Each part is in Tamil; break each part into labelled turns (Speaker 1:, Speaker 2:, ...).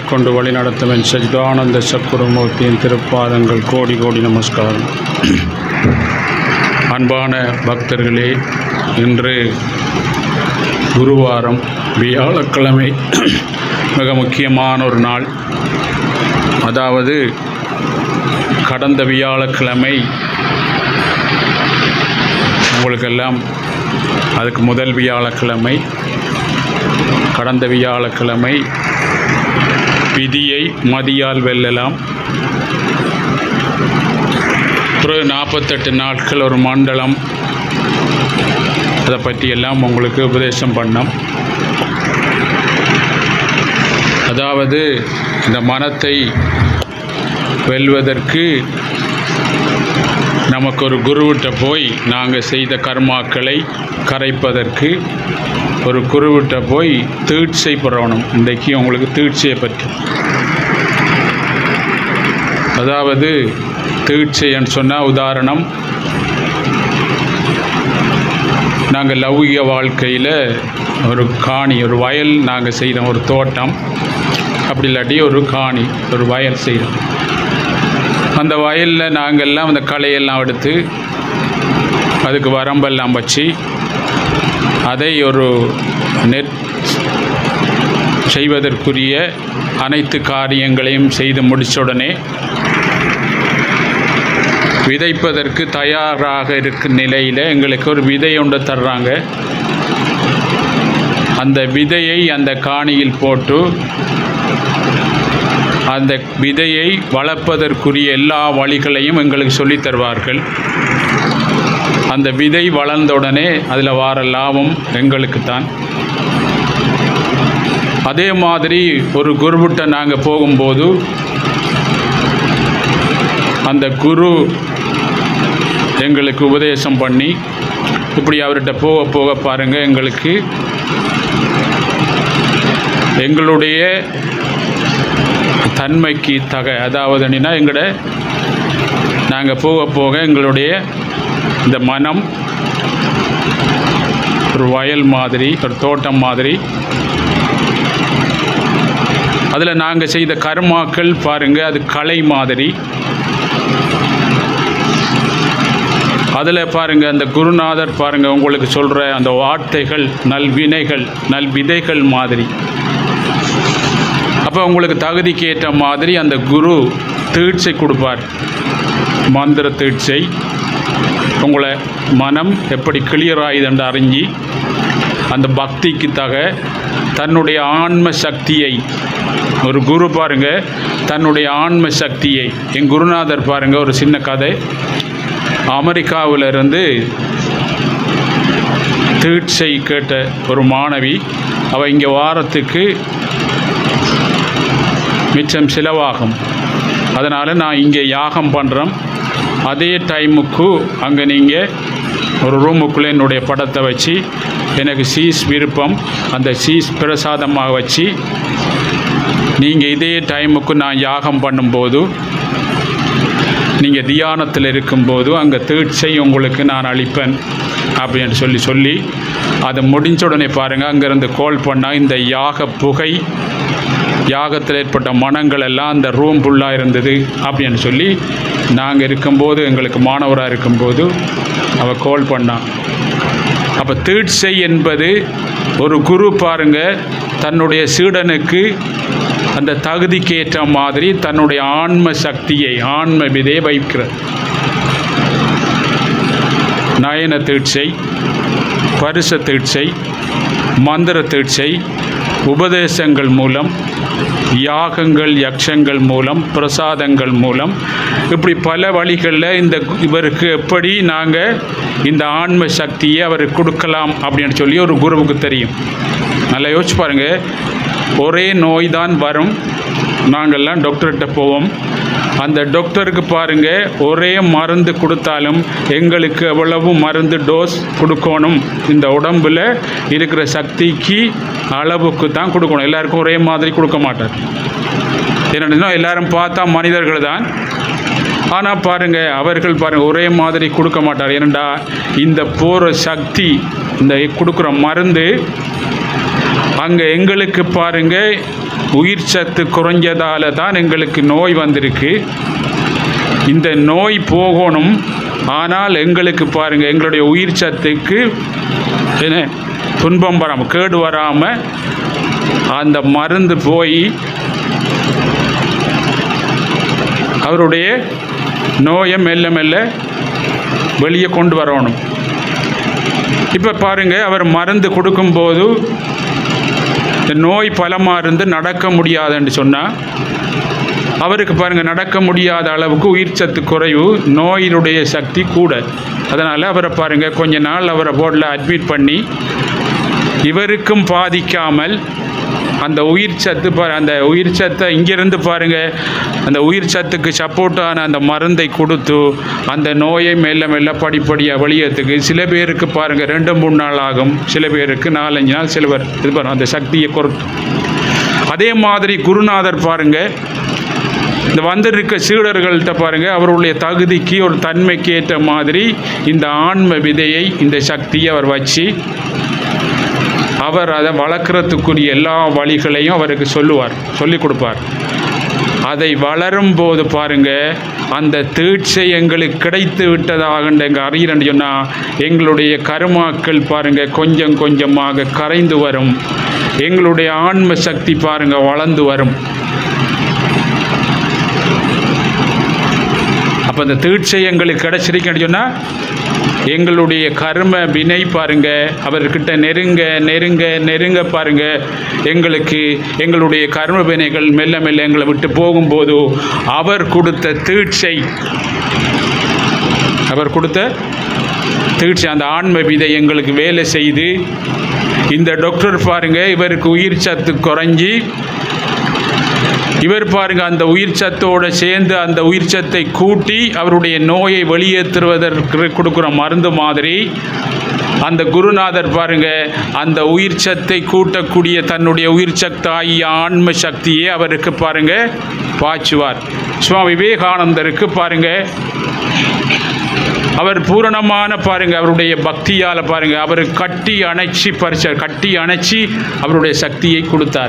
Speaker 1: ஆட்கொண்டு வழிநடத்தும் என் சஜிதானந்த சக்குரமூர்த்தியின் திருப்பாதங்கள் கோடி கோடி நமஸ்காரம் அன்பான பக்தர்களே இன்று குருவாரம் வியாழக்கிழமை மிக முக்கியமான ஒரு நாள் அதாவது கடந்த வியாழக்கிழமை உங்களுக்கெல்லாம் அதுக்கு முதல் வியாழக்கிழமை கடந்த வியாழக்கிழமை விதியை மதியால் வெல்லலாம் ஒரு நாற்பத்தெட்டு நாட்கள் ஒரு மண்டலம் அதை பற்றியெல்லாம் உங்களுக்கு உபதேசம் பண்ணோம் அதாவது இந்த மனத்தை வெல்வதற்கு நமக்கு ஒரு குருவிட்ட போய் நாங்கள் செய்த கர்மாக்களை கரைப்பதற்கு ஒரு குருவிட்ட போய் தீட்சை பெறணும் இன்றைக்கு உங்களுக்கு தீட்சையை பற்றி அதாவது தீட்சைன்னு சொன்னால் உதாரணம் நாங்கள் லௌகிக வாழ்க்கையில் ஒரு காணி ஒரு வயல் நாங்கள் செய்கிறோம் ஒரு தோட்டம் அப்படி இல்லாட்டி ஒரு காணி ஒரு வயல் செய்கிறோம் அந்த வயலில் நாங்கள்லாம் அந்த களையெல்லாம் எடுத்து அதுக்கு வரம்பெல்லாம் வச்சு அதை ஒரு நெற் செய்வதற்குரிய அனைத்து காரியங்களையும் செய்து முடித்த உடனே விதைப்பதற்கு தயாராக இருக்கும் நிலையில் எங்களுக்கு ஒரு விதை ஒன்று தர்றாங்க அந்த விதையை அந்த காணியில் போட்டு அந்த விதையை வளர்ப்பதற்குரிய எல்லா வழிகளையும் எங்களுக்கு சொல்லித் தருவார்கள் அந்த விதை வளர்ந்த உடனே அதில் வார லாபம் எங்களுக்கு தான் அதே மாதிரி ஒரு குருவிட்ட நாங்கள் போகும்போது அந்த குரு எங்களுக்கு உபதேசம் பண்ணி இப்படி அவர்கிட்ட போக போக பாருங்கள் எங்களுக்கு எங்களுடைய தன்மைக்கு தக அதாவது என்னன்னா எங்களோட நாங்கள் போக போக எங்களுடைய இந்த மனம் ஒரு வயல் மாதிரி ஒரு தோட்டம் மாதிரி அதில் நாங்கள் செய்த கர்மாக்கள் பாருங்கள் அது கலை மாதிரி அதில் பாருங்கள் அந்த குருநாதர் பாருங்கள் உங்களுக்கு சொல்கிற அந்த வார்த்தைகள் நல்வினைகள் நல்விதைகள் மாதிரி அப்போ உங்களுக்கு தகுதிக்கு ஏற்ற மாதிரி அந்த குரு தீட்சை கொடுப்பார் மந்திர தீட்சை உங்களை மனம் எப்படி கிளியர் ஆயுதுன்னு அறிஞ்சி அந்த பக்திக்கு தக தன்னுடைய ஆன்ம சக்தியை ஒரு குரு பாருங்க தன்னுடைய ஆன்ம சக்தியை என் குருநாதர் பாருங்க ஒரு சின்ன கதை அமெரிக்காவிலிருந்து தீட்சை கேட்ட ஒரு மாணவி அவள் இங்கே வாரத்துக்கு மிச்சம் செலவாகும் அதனால் நான் இங்கே யாகம் பண்ணுறேன் அதே டைமுக்கு அங்கே நீங்கள் ஒரு ரூமுக்குள்ளே என்னுடைய படத்தை வச்சு எனக்கு சீஸ் விருப்பம் அந்த சீஸ் பிரசாதமாக வச்சு நீங்கள் இதே டைமுக்கு நான் யாகம் பண்ணும்போது நீங்கள் தியானத்தில் இருக்கும்போது அங்கே தீட்சை உங்களுக்கு நான் அளிப்பேன் அப்படின்னு சொல்லி சொல்லி அது முடிஞ்ச உடனே பாருங்கள் அங்கேருந்து கால் பண்ணால் இந்த யாக புகை யாகத்தில் ஏற்பட்ட மனங்கள் எல்லாம் அந்த ரூம் ஃபுல்லாக இருந்தது அப்படின்னு சொல்லி நாங்கள் இருக்கும்போது எங்களுக்கு மாணவராக இருக்கும்போது அவள் கால் பண்ணான் அப்போ தீட்சை என்பது ஒரு குரு பாருங்க தன்னுடைய சீடனுக்கு அந்த தகுதிக்கு ஏற்ற மாதிரி தன்னுடைய ஆன்ம சக்தியை ஆன்ம விதையை வைக்கிறது நயன தீட்சை பரிச தீட்சை மந்திர தீட்சை உபதேசங்கள் மூலம் யாகங்கள் யக்ஷங்கள் மூலம் பிரசாதங்கள் மூலம் இப்படி பல வழிகளில் இந்த இவருக்கு எப்படி நாங்கள் இந்த ஆன்ம சக்தியை அவருக்கு கொடுக்கலாம் அப்படின்னு சொல்லி ஒரு குருவுக்கு தெரியும் நல்லா யோசிச்சு பாருங்கள் ஒரே நோய் தான் வரும் நாங்கள்லாம் டாக்டர்கிட்ட போவோம் அந்த டாக்டருக்கு பாருங்க ஒரே மருந்து கொடுத்தாலும் எங்களுக்கு எவ்வளவு மருந்து டோஸ் கொடுக்கணும் இந்த உடம்புல இருக்கிற சக்திக்கு அளவுக்கு தான் கொடுக்கணும் எல்லாருக்கும் ஒரே மாதிரி கொடுக்க மாட்டார் என்னென்னா எல்லாரும் பார்த்தா மனிதர்கள் தான் ஆனால் பாருங்க அவர்கள் பாருங்க ஒரே மாதிரி கொடுக்க மாட்டார் ஏனண்டா இந்த போகிற சக்தி இந்த கொடுக்குற மருந்து அங்கே எங்களுக்கு பாருங்க உயிர் சத்து குறைஞ்சதால தான் எங்களுக்கு நோய் வந்திருக்கு இந்த நோய் போகணும் ஆனால் எங்களுக்கு பாருங்கள் எங்களுடைய உயிர் சத்துக்கு என்ன துன்பம் வராமல் கேடு வராமல் அந்த மருந்து போய் அவருடைய நோயை மெல்ல மெல்ல வெளியே கொண்டு வரணும் இப்போ பாருங்கள் அவர் மருந்து கொடுக்கும்போது இந்த நோய் பலமாக இருந்து நடக்க முடியாதுன்னு சொன்னால் அவருக்கு பாருங்கள் நடக்க முடியாத அளவுக்கு உயிர் சத்து குறைவு நோயினுடைய சக்தி கூட அதனால் அவரை பாருங்கள் கொஞ்ச நாள் அவரை போர்டில் அட்மிட் பண்ணி இவருக்கும் பாதிக்காமல் அந்த உயிர் சத்து பாரு அந்த உயிர் சத்தை இங்கேருந்து பாருங்கள் அந்த உயிர் சத்துக்கு சப்போர்ட்டான அந்த மருந்தை கொடுத்து அந்த நோயை மெல்ல மெல்ல படிப்படியாக வெளியேற்றுக்கு சில பேருக்கு பாருங்கள் ரெண்டு மூணு நாள் ஆகும் சில பேருக்கு நாலஞ்சு நாள் சில பேர் இது பாருங்க அந்த சக்தியை பொறுத்து அதே மாதிரி குருநாதர் பாருங்கள் இந்த வந்திருக்க சீடர்கள்ட்ட பாருங்க அவருடைய தகுதிக்கு ஒரு தன்மைக்கு ஏற்ற மாதிரி இந்த ஆன்ம விதையை இந்த சக்தியை அவர் வச்சு அவர் அதை வளர்க்குறதுக்குரிய எல்லா வழிகளையும் அவருக்கு சொல்லுவார் சொல்லிக் கொடுப்பார் அதை வளரும் போது பாருங்க அந்த தீட்சை எங்களுக்கு கிடைத்து விட்டதாக எங்கள் அறிகிறேன்னு சொன்னால் எங்களுடைய கருமாக்கள் பாருங்க கொஞ்சம் கொஞ்சமாக கரைந்து வரும் எங்களுடைய ஆன்ம சக்தி பாருங்க வளர்ந்து வரும் அப்போ அந்த தீட்சை எங்களுக்கு கிடைச்சிருக்குன்னு சொன்னால் எங்களுடைய கர்ம வினை பாருங்க அவர்கிட்ட நெருங்க நெருங்க நெருங்க பாருங்க எங்களுக்கு எங்களுடைய கர்ம வினைகள் மெல்ல மெல்ல எங்களை விட்டு போகும்போது அவர் கொடுத்த தீட்சை அவர் கொடுத்த தீட்சை அந்த ஆன்ம விதை எங்களுக்கு வேலை செய்து இந்த டாக்டர் பாருங்க இவருக்கு உயிர் சத்து குறைஞ்சி இவர் பாருங்க அந்த உயிர் சத்தோடு சேர்ந்து அந்த உயிர் சத்தை கூட்டி அவருடைய நோயை வெளியேற்றுவதற்கு கொடுக்குற மருந்து மாதிரி அந்த குருநாதர் பாருங்க அந்த உயிர் சத்தை கூட்டக்கூடிய தன்னுடைய உயிர் சக்தாகிய ஆன்ம சக்தியை அவருக்கு பாருங்க பாய்ச்சுவார் சுவாமி விவேகானந்தருக்கு பாருங்க அவர் பூரணமான பாருங்க அவருடைய பக்தியால் பாருங்க அவர் கட்டி அணைச்சி பறிச்சார் கட்டி அணைச்சி அவருடைய சக்தியை கொடுத்தார்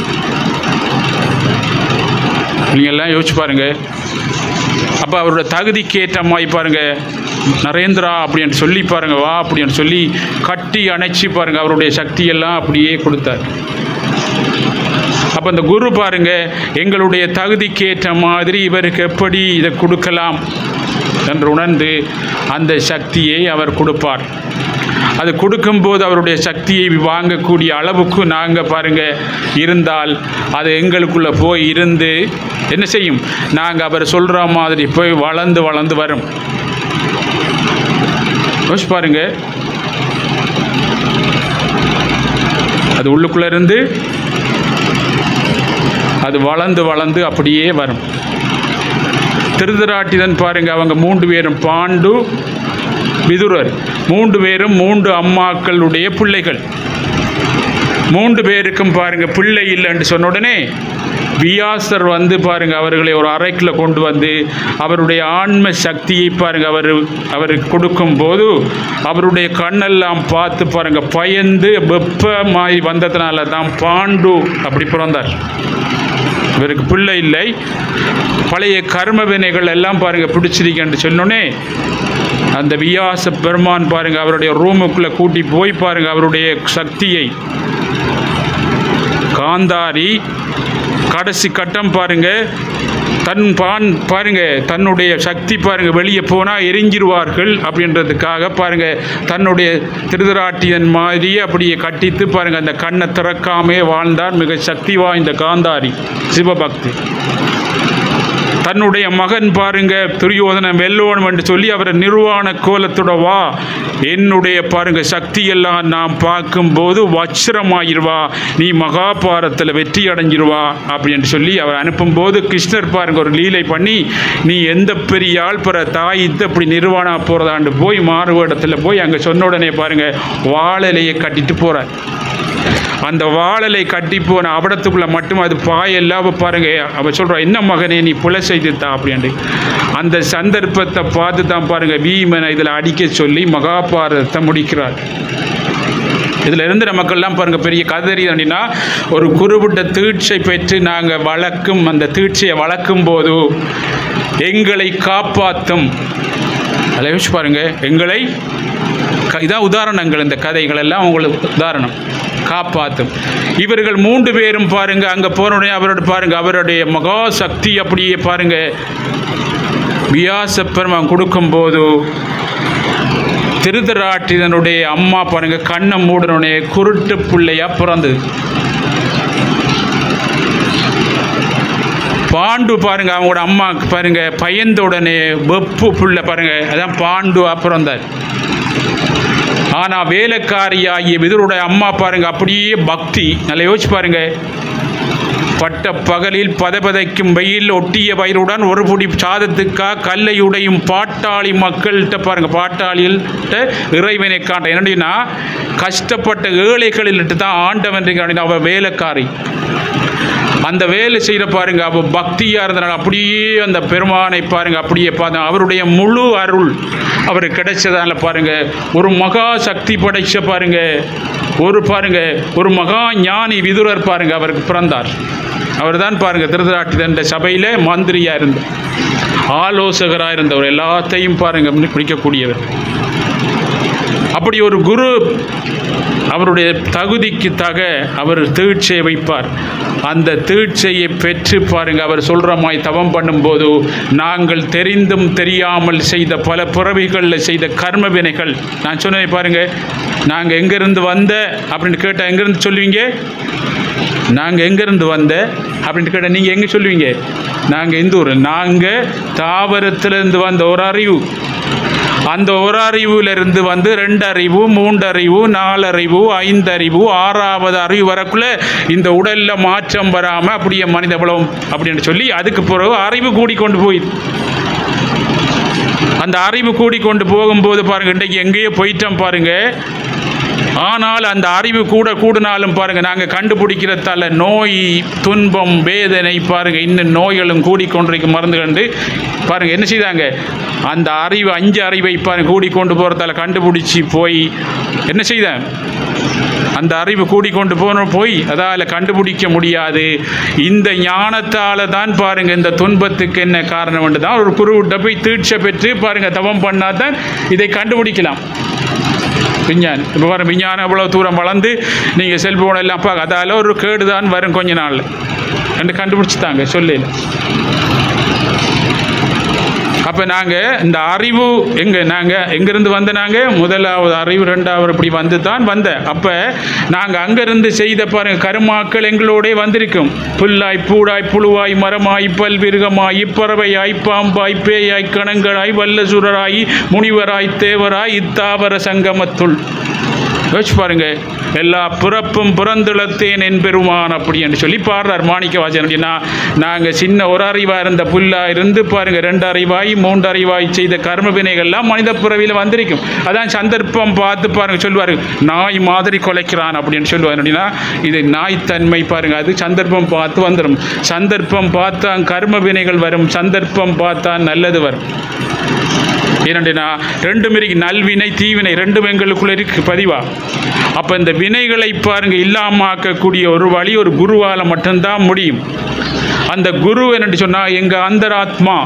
Speaker 1: நீங்கள் எல்லாம் யோசிச்சு பாருங்க அப்போ அவரோட தகுதிக்கு ஏற்ற மாதிரி பாருங்க நரேந்திரா அப்படின்னு சொல்லி பாருங்க வா அப்படின்னு சொல்லி கட்டி அணைச்சி பாருங்க அவருடைய சக்தியெல்லாம் அப்படியே கொடுத்தார் அப்போ அந்த குரு பாருங்க எங்களுடைய தகுதிக்கு ஏற்ற மாதிரி இவருக்கு எப்படி இதை கொடுக்கலாம் என்று உணர்ந்து அந்த சக்தியை அவர் கொடுப்பார் அது கொடுக்கும்போது அவருடைய சக்தியை வாங்கக்கூடிய அளவுக்கு நாங்கள் பாருங்க இருந்தால் அது எங்களுக்குள்ளே போய் இருந்து என்ன செய்யும் நாங்கள் அவர் சொல்கிற மாதிரி போய் வளர்ந்து வளர்ந்து வரும் யோசிச்சு பாருங்க அது உள்ளுக்குள்ளே இருந்து அது வளர்ந்து வளர்ந்து அப்படியே வரும் திருதராட்டிதன் பாருங்க அவங்க மூன்று பேரும் பாண்டு விதுரர் மூன்று பேரும் மூன்று அம்மாக்களுடைய பிள்ளைகள் மூன்று பேருக்கும் பாருங்க பிள்ளை இல்லைன்னு சொன்ன உடனே வியாசர் வந்து பாருங்க அவர்களை ஒரு அறைக்குள்ள கொண்டு வந்து அவருடைய ஆன்ம சக்தியை பாருங்க அவர் அவருக்கு கொடுக்கும்போது அவருடைய கண்ணெல்லாம் பார்த்து பாருங்க பயந்து வெப்பமாய் வந்ததுனால தான் பாண்டு அப்படி பிறந்தார் இவருக்கு பிள்ளை இல்லை பழைய கர்ம வினைகள் எல்லாம் பாருங்க பிடிச்சிருக்கேன்னு சொன்னோன்னே அந்த வியாச பெருமான் பாருங்க அவருடைய ரூமுக்குள்ளே கூட்டி போய் பாருங்க அவருடைய சக்தியை காந்தாரி கடைசி கட்டம் பாருங்க தன் பான் பாருங்க தன்னுடைய சக்தி பாருங்க வெளியே போனால் எரிஞ்சிருவார்கள் அப்படின்றதுக்காக பாருங்க தன்னுடைய திருதராட்டியன் மாதிரியே அப்படியே கட்டித்து பாருங்க அந்த கண்ணை திறக்காமே வாழ்ந்தார் மிக சக்தி வாய்ந்த காந்தாரி சிவபக்தி தன்னுடைய மகன் பாருங்க துரியோதனன் வெல்லோணும் என்று சொல்லி அவரை நிர்வாண கோலத்தோட வா என்னுடைய பாருங்க சக்தியெல்லாம் நாம் பார்க்கும்போது வச்சிரமாயிருவா நீ மகாபாரத்தில் வெற்றி அடைஞ்சிருவா அப்படின்னு சொல்லி அவர் அனுப்பும்போது கிருஷ்ணர் பாருங்க ஒரு லீலை பண்ணி நீ எந்த பெரிய ஆள் பிற தாய் இது அப்படி நிர்வாணா போகிறதாண்டு போய் மாறுவேடத்தில் போய் அங்கே சொன்ன உடனே பாருங்க வாழலையை கட்டிட்டு போகிறார் அந்த வாழலை கட்டி போன அவடத்துக்குள்ள மட்டும் அது பாயெல்லாம் பாருங்க அவ சொல்றா என்ன மகனே நீ புல செய்துத்தா அப்படின்ட்டு அந்த சந்தர்ப்பத்தை பார்த்து தான் பாருங்க பீமனை இதில் அடிக்க சொல்லி மகாபாரதத்தை முடிக்கிறார் இதில் இருந்து நமக்கெல்லாம் பாருங்க பெரிய கதை தெரியுது அப்படின்னா ஒரு குறிப்பிட்ட தீட்சை பெற்று நாங்கள் வளர்க்கும் அந்த தீட்சையை வளர்க்கும் போது எங்களை காப்பாற்றும் அதை யோசிச்சு பாருங்க எங்களை க- இதான் உதாரணங்கள் இந்த கதைகள் எல்லாம் உங்களுக்கு உதாரணம் காப்பாற்றும் இவர்கள் மூன்று பேரும் பாருங்க அங்கே போனோடனே அவரோட பாருங்க அவருடைய மகா சக்தி அப்படியே பாருங்க வியாச பெருமான் கொடுக்கும்போது திருதராட்டிதனுடைய அம்மா பாருங்க கண்ணை மூடனுடைய குருட்டு பிள்ளையா பிறந்தது பாண்டு பாருங்க அவங்களோட அம்மா பாருங்க பயந்த உடனே வெப்பு புள்ள பாருங்க அதான் பாண்டு பிறந்தார் ஆனால் வேலைக்காரியாகிய விதருடைய அம்மா பாருங்க அப்படியே பக்தி நல்லா யோசிச்சு பாருங்க பட்ட பகலில் பதபதைக்கும் வெயில் ஒட்டிய பயிருடன் ஒரு புடி சாதத்துக்கா கல்லை உடையும் பாட்டாளி மக்கள்கிட்ட பாருங்க பாட்டாளிகள்கிட்ட இறைவனை காட்ட என்னடின்னா கஷ்டப்பட்ட ஏழைகளில்ட்டு தான் ஆண்டவன் இருக்கான் அவ வேலைக்காரி அந்த வேலை செய்கிற பாருங்க அவ பக்தியாக இருந்தனால அப்படியே அந்த பெருமானை பாருங்க அப்படியே பாருங்க அவருடைய முழு அருள் அவருக்கு கிடைச்சதால பாருங்க ஒரு மகா சக்தி படைச்ச பாருங்க ஒரு பாருங்க ஒரு மகா ஞானி விதுரர் பாருங்க அவருக்கு பிறந்தார் அவர் தான் பாருங்க திருதராட்டிதண்ட சபையில் மந்திரியாக இருந்தார் ஆலோசகராக இருந்தவர் எல்லாத்தையும் பாருங்க பிடிக்கக்கூடியவர் அப்படி ஒரு குரு அவருடைய தகுதிக்கு தக அவர் தீட்சையை வைப்பார் அந்த தீட்சையை பெற்று பாருங்க அவர் சொல்கிற மாதிரி தவம் பண்ணும்போது நாங்கள் தெரிந்தும் தெரியாமல் செய்த பல பிறவிகளில் செய்த கர்ம வினைகள் நான் சொன்னேன் பாருங்க நாங்கள் எங்கேருந்து வந்த அப்படின்னு கேட்டால் எங்கேருந்து சொல்லுவீங்க நாங்கள் எங்கேருந்து வந்த அப்படின்னு கேட்டால் நீங்கள் எங்கே சொல்லுவீங்க நாங்கள் இந்த ஊர் நாங்கள் தாவரத்திலிருந்து வந்த ஒரு அறிவு அந்த ஒரு அறிவுலேருந்து வந்து ரெண்டு அறிவு மூன்று அறிவு நாலு அறிவு ஐந்து அறிவு ஆறாவது அறிவு வரக்குள்ள இந்த உடலில் மாற்றம் வராமல் அப்படியே மனித பலம் அப்படின்னு சொல்லி அதுக்கு பிறகு அறிவு கூடிக்கொண்டு போயிடுது அந்த அறிவு கூடிக்கொண்டு போகும்போது பாருங்க இன்றைக்கு எங்கேயோ போயிட்டோம் பாருங்க ஆனால் அந்த அறிவு கூட கூடினாலும் பாருங்க நாங்கள் கண்டுபிடிக்கிறதால நோய் துன்பம் வேதனை பாருங்க இன்னும் நோய்களும் கூடிக்கொண்டிருக்க மருந்து கண்டு பாருங்க என்ன செய்தாங்க அந்த அறிவு அஞ்சு அறிவை பாருங்க கூடிக்கொண்டு போகிறதால கண்டுபிடிச்சி போய் என்ன செய்தேன் அந்த அறிவு கூடிக்கொண்டு போன போய் அதால் கண்டுபிடிக்க முடியாது இந்த ஞானத்தால் தான் பாருங்க இந்த துன்பத்துக்கு என்ன காரணம் தான் ஒரு குருவிட்ட போய் தீட்சை பெற்று பாருங்க தவம் பண்ணால் தான் இதை கண்டுபிடிக்கலாம் விஞ்ஞானம் இப்போ பாருங்க விஞ்ஞானம் இவ்வளோ தூரம் வளர்ந்து நீங்கள் செல்போன் எல்லாம் பார்க்க அதால் ஒரு கேடு தான் வரும் கொஞ்ச நாளில் ரெண்டு கண்டுபிடிச்சிட்டாங்க சொல்லல அப்போ நாங்கள் இந்த அறிவு எங்கே நாங்கள் எங்கேருந்து வந்த நாங்கள் முதலாவது அறிவு ரெண்டாவது இப்படி வந்து தான் வந்தேன் அப்போ நாங்கள் அங்கேருந்து செய்த பாருங்க கருமாக்கள் எங்களோடே வந்திருக்கும் புல்லாய் பூடாய் புழுவாய் மரமாய் பல்விருகமாய் இப்பறவையாய் பாம்பாய் பேயாய் கணங்களாய் வல்லசுரராய் முனிவராய் தேவராய் இத்தாவர சங்கமத்துள் யோசிச்சு பாருங்க எல்லா பிறப்பும் பிறந்துளத்தேன் என் பெருமான் அப்படி என்று சொல்லி பாடுறார் மாணிக்க வாசன் அப்படின்னா நாங்கள் சின்ன ஒரு அறிவாக இருந்த புல்லா இருந்து பாருங்க ரெண்டு அறிவாய் மூன்று அறிவாய் செய்த கர்ம வினைகள்லாம் மனித பிறவியில் வந்திருக்கும் அதான் சந்தர்ப்பம் பார்த்து பாருங்க சொல்லுவார் நாய் மாதிரி கொலைக்கிறான் அப்படின்னு சொல்லுவார் அப்படின்னா இது நாய்த்தன்மை பாருங்க அது சந்தர்ப்பம் பார்த்து வந்துடும் சந்தர்ப்பம் பார்த்தா கர்ம வினைகள் வரும் சந்தர்ப்பம் பார்த்தா நல்லது வரும் ஏனென்றா ரெண்டும் இருக்கு நல்வினை தீவினை ரெண்டும் எங்களுக்குள்ள இருக்கு பதிவா அப்போ இந்த வினைகளை பாருங்க இல்லாம ஆக்கக்கூடிய ஒரு வழி ஒரு குருவால் மட்டும்தான் முடியும் அந்த குரு என்னன்னு சொன்னால் எங்கள் அந்தராத்மா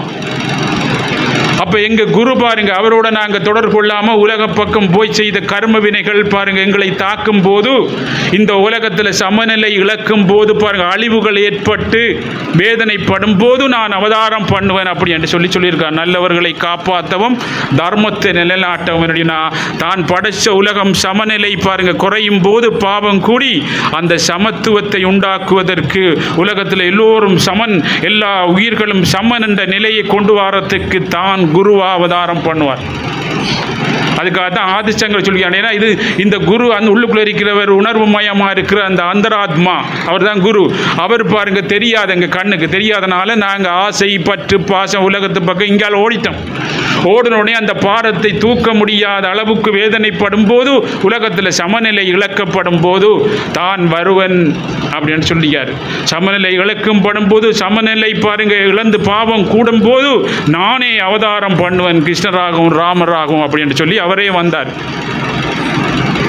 Speaker 1: அப்போ எங்கள் குரு பாருங்க அவரோட நாங்கள் தொடர்பு கொள்ளாமல் உலக பக்கம் போய் செய்த கர்ம வினைகள் பாருங்க எங்களை தாக்கும் போது இந்த உலகத்தில் சமநிலை இழக்கும் போது பாருங்க அழிவுகள் ஏற்பட்டு வேதனைப்படும் போது நான் அவதாரம் பண்ணுவேன் அப்படி என்று சொல்லி சொல்லியிருக்கார் நல்லவர்களை காப்பாற்றவும் தர்மத்தை நிலைநாட்டவும் அப்படின்னா தான் படைச்ச உலகம் சமநிலை பாருங்க குறையும் போது பாவம் கூடி அந்த சமத்துவத்தை உண்டாக்குவதற்கு உலகத்தில் எல்லோரும் சமன் எல்லா உயிர்களும் சமன் என்ற நிலையை கொண்டு வரத்துக்கு தான் குருவா அவதாரம் பண்ணுவார் அதுக்காக தான் ஆதிச்சங்கர் சொல்லியான் ஏன்னா இது இந்த குரு அந்த உள்ளுக்குள்ள இருக்கிறவர் உணர்வு மயமாக இருக்கிற அந்த அந்தராத்மா அவர் தான் குரு அவர் பாருங்க தெரியாத எங்கள் கண்ணுக்கு தெரியாதனால நாங்கள் ஆசை பற்று பாசம் உலகத்து பக்கம் இங்கால ஓடிட்டோம் ஓடின உடனே அந்த பாரத்தை தூக்க முடியாத அளவுக்கு வேதனைப்படும் போது உலகத்தில் சமநிலை இழக்கப்படும் போது தான் வருவன் அப்படின்னு சொல்லியார் சமநிலை இழக்கும் படும் போது சமநிலை பாருங்க இழந்து பாவம் கூடும் போது நானே அவதாரம் பண்ணுவேன் கிருஷ்ணராகவும் ராமராகவும் அப்படின்னு சொல்லி அவரே வந்தார்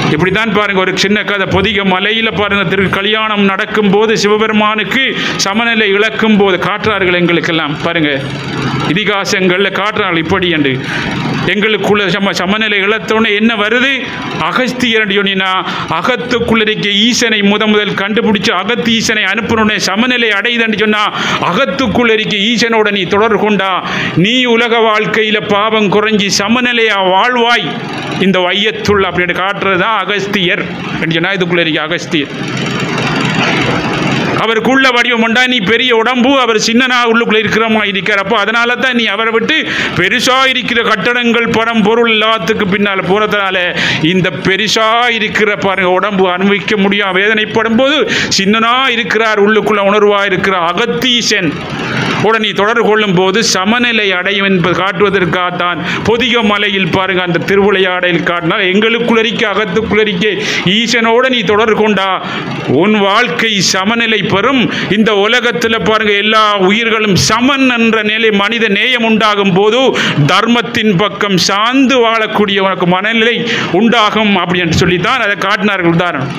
Speaker 1: இப்படித்தான் பாருங்க ஒரு சின்ன கதை பொதிக மலையில் பாருங்க திரு கல்யாணம் நடக்கும்போது சிவபெருமானுக்கு சமநிலை இழக்கும் போது காட்டுறார்கள் எங்களுக்கெல்லாம் பாருங்க இதிகாசங்களில் காட்டுறார்கள் இப்படி என்று எங்களுக்குள்ள சம சமநிலை இழத்தோடனே என்ன வருது அகஸ்தியர் சொன்னா அகத்துக்குள்ள இருக்க ஈசனை முத முதல் கண்டுபிடிச்சு அகத்து ஈசனை அனுப்பினோடனே சமநிலை அடையுதுன்னு சொன்னா அகத்துக்குள்ள இருக்க ஈசனோட நீ தொடர்பு கொண்டா நீ உலக வாழ்க்கையில பாவம் குறைஞ்சி சமநிலையா வாழ்வாய் இந்த வையத்துள் அப்படின்னு காட்டுறது தான் அகஸ்தியர் அப்படின்னு சொன்னா இதுக்குள்ள இருக்க அகஸ்தியர் அவருக்குள்ள வடிவம் உண்டா நீ பெரிய உடம்பு அவர் சின்னனா உள்ளுக்குள்ள இருக்கிறமா இருக்கிறப்போ அதனால தான் நீ அவரை விட்டு பெருசா இருக்கிற கட்டடங்கள் பணம் பொருள் எல்லாத்துக்கு பின்னால் போறதுனால இந்த பெருசா இருக்கிற பாருங்க உடம்பு அனுபவிக்க முடியும் வேதனைப்படும் போது சின்னனா இருக்கிறார் உள்ளுக்குள்ள உணர்வா இருக்கிற அகத்தீசன் உடன் நீ தொடர்பு கொள்ளும் போது சமநிலை அடையும் என்பது காட்டுவதற்காகத்தான் பொதிக மலையில் பாருங்க அந்த திருவிளையாடலில் காட்டினால் எங்களுக்குள்ளரிக்க அகத்துக்குள்ளரிக்க ஈசனோட நீ தொடர்பு கொண்டா உன் வாழ்க்கை சமநிலை பெறும் இந்த உலகத்தில் பாருங்க எல்லா உயிர்களும் சமன் என்ற நிலை மனித நேயம் உண்டாகும் போது தர்மத்தின் பக்கம் சார்ந்து வாழக்கூடிய உனக்கு மனநிலை உண்டாகும் அப்படின்னு சொல்லித்தான் அதை காட்டினார்கள் உதாரணம்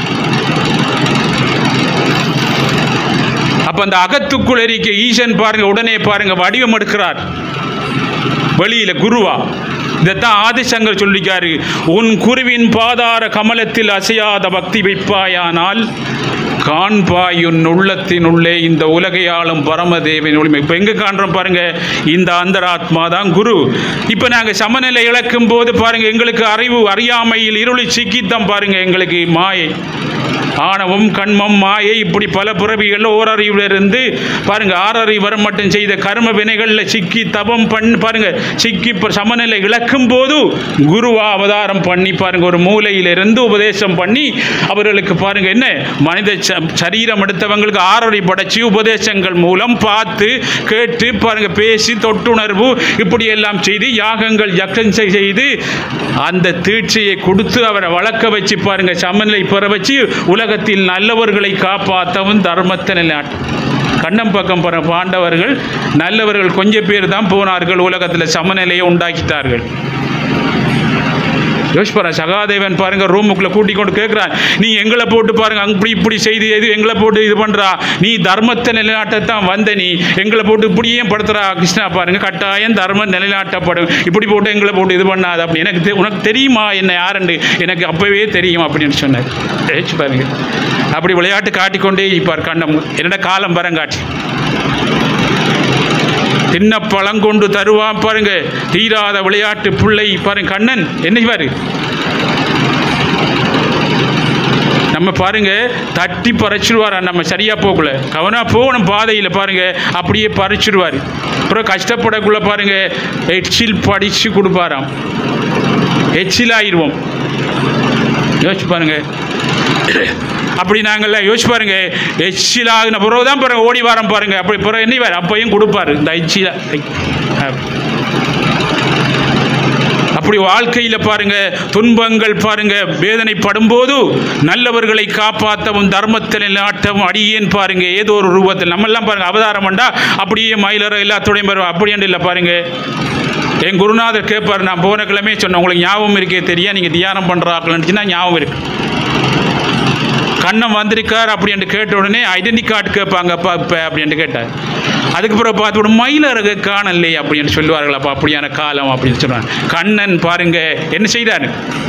Speaker 1: அப்ப அந்த அகத்துக்குள் இருக்க ஈசன் பாருங்க உடனே பாருங்க வடிவம் எடுக்கிறார் வெளியில குருவா இதைத்தான் ஆதிசங்கர் சொல்லிக்காரு உன் குருவின் பாதார கமலத்தில் அசையாத பக்தி வைப்பாயானால் காண்பாய் உன் உள்ளத்தின் உள்ளே இந்த உலகை ஆளும் பரமதேவின் ஒளிமை இப்போ எங்கே காண்றோம் பாருங்க இந்த அந்தராத்மா தான் குரு இப்போ நாங்கள் சமநிலை இழக்கும் போது பாருங்க எங்களுக்கு அறிவு அறியாமையில் இருளி சிக்கித்தான் பாருங்க எங்களுக்கு மாயை ஆணவம் கண்மம் மாயை இப்படி பல புறவிகள் ஓரறிவிலிருந்து பாருங்க ஆறறிவு வர மட்டும் செய்த கர்ம வினைகளில் சிக்கி தபம் பண்ணி பாருங்க சிக்கி இப்போ சமநிலை இழக்கும் போது குருவா அவதாரம் பண்ணி பாருங்க ஒரு மூலையிலிருந்து உபதேசம் பண்ணி அவர்களுக்கு பாருங்க என்ன மனித ச- சரீரம் எடுத்தவங்களுக்கு ஆறறி படைச்சு உபதேசங்கள் மூலம் பார்த்து கேட்டு பாருங்க பேசி தொட்டுணர்வு இப்படி எல்லாம் செய்து யாகங்கள் யக்ஷம் செய்து அந்த தீட்சையை கொடுத்து அவரை வளர்க்க வச்சு பாருங்க சமநிலை பெற வச்சு உலகத்தில் நல்லவர்களை காப்பாற்றவும் தர்மத்தை நிலைநாட்டும் கண்ணம் பக்கம் போற பாண்டவர்கள் நல்லவர்கள் கொஞ்சம் பேர் தான் போனார்கள் உலகத்தில் சமநிலையை உண்டாக்கிட்டார்கள் யோசிப்பாரா சகாதேவன் பாருங்க ரூமுக்குள்ள கூட்டி கொண்டு கேட்குறான் நீ எங்களை போட்டு பாருங்க அப்படி இப்படி செய்து எது எங்களை போட்டு இது பண்றா நீ தர்மத்தை நிலைநாட்டத்தான் வந்த நீ எங்களை போட்டு இப்படியே படுத்துறா கிருஷ்ணா பாருங்க கட்டாயம் தர்மம் நிலைநாட்டப்படும் இப்படி போட்டு எங்களை போட்டு இது பண்ணாது அப்படி எனக்கு தெ- உனக்கு தெரியுமா என்ன யாருண்டு எனக்கு அப்பவே தெரியும் அப்படின்னு சொன்னார் யோசிச்சு பாருங்க அப்படி விளையாட்டு காட்டிக்கொண்டே இருப்பார் கண்ணம் என்னோட காலம் பரங்காட்டி தின்ன பழங்கொண்டு தருவான் பாருங்க தீராத விளையாட்டு பிள்ளை பாருங்க கண்ணன் என்ன பாரு நம்ம பாருங்க தட்டி பறிச்சிடுவாரா நம்ம சரியா போகல கவனா போகணும் பாதையில் பாருங்க அப்படியே பறிச்சிடுவார் அப்புறம் கஷ்டப்படக்குள்ள பாருங்க எச்சில் படிச்சு கொடுப்பாராம் எச்சில் ஆயிடுவோம் யோசிச்சு பாருங்க அப்படி நாங்கள்ல யோசிச்சு பாருங்க எச்சில் ஆகின பிறகு தான் பாருங்க ஓடி வாரம் பாருங்க அப்படி பிறகு என்ன வேறு அப்பையும் கொடுப்பாரு இந்த எச்சில அப்படி வாழ்க்கையில் பாருங்க துன்பங்கள் பாருங்க வேதனைப்படும் போது நல்லவர்களை காப்பாற்றவும் தர்மத்தில் நாட்டவும் அடியேன் பாருங்க ஏதோ ஒரு ரூபத்தில் நம்மெல்லாம் பாருங்க அவதாரம் பண்ணா அப்படியே மயிலற எல்லாத்தோடையும் வரும் அப்படியாண்டு இல்லை பாருங்க என் குருநாதர் கேட்பார் நான் போன கிழமை சொன்னேன் உங்களுக்கு ஞாபகம் இருக்கே தெரியா நீங்கள் தியானம் பண்ணுறாக்கலன்னுச்சுன்னா ஞாபகம் இருக்கு கண்ணம் வந்திருக்கார் அப்படின்னு கேட்ட உடனே ஐடென்டி கார்டு கேட்பாங்கப்பா இப்போ அப்படின்னு கேட்டார் அதுக்கு பிறகு பார்த்து விட மயிலறகு காணலே அப்படின்னு சொல்லுவார்கள் அப்போ அப்படியான காலம் அப்படின்னு சொல்லுவாங்க கண்ணன் பாருங்க என்ன செய்தார்